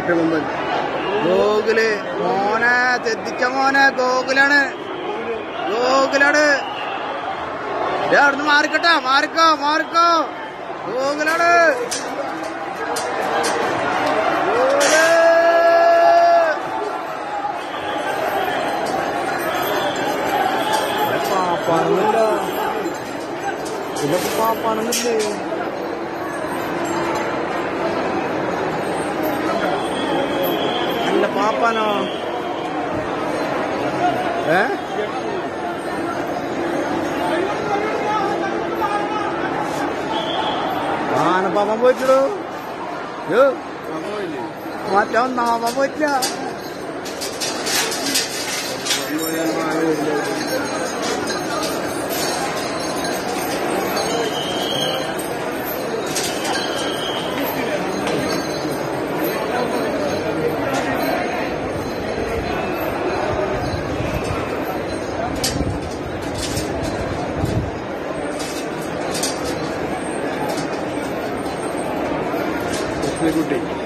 ഒറ്റക്കൊമ്പൻ ഗോകുല് മോനെ തെറ്റിച്ച മോനെ ഗോകുലാണ് ഗോകുലാണ് ദേ അവിടുന്ന് മാറിക്കട്ടെ മാറിക്കോ മാറിക്കോ ഗോകുലാണ് ഗോകുല്. ഇവിടെ പാപ്പാനൊന്നുമില്ല ഇതൊക്കെ പാപ്പാനൊന്നുമില്ലേ അല്ല പാപ്പാനോ ഏ ആനപ്പാപ്പൻ പോയിട്ടോ മറ്റേ ഒന്നാമൻ പോയിട്ടില്ല കുട്ടി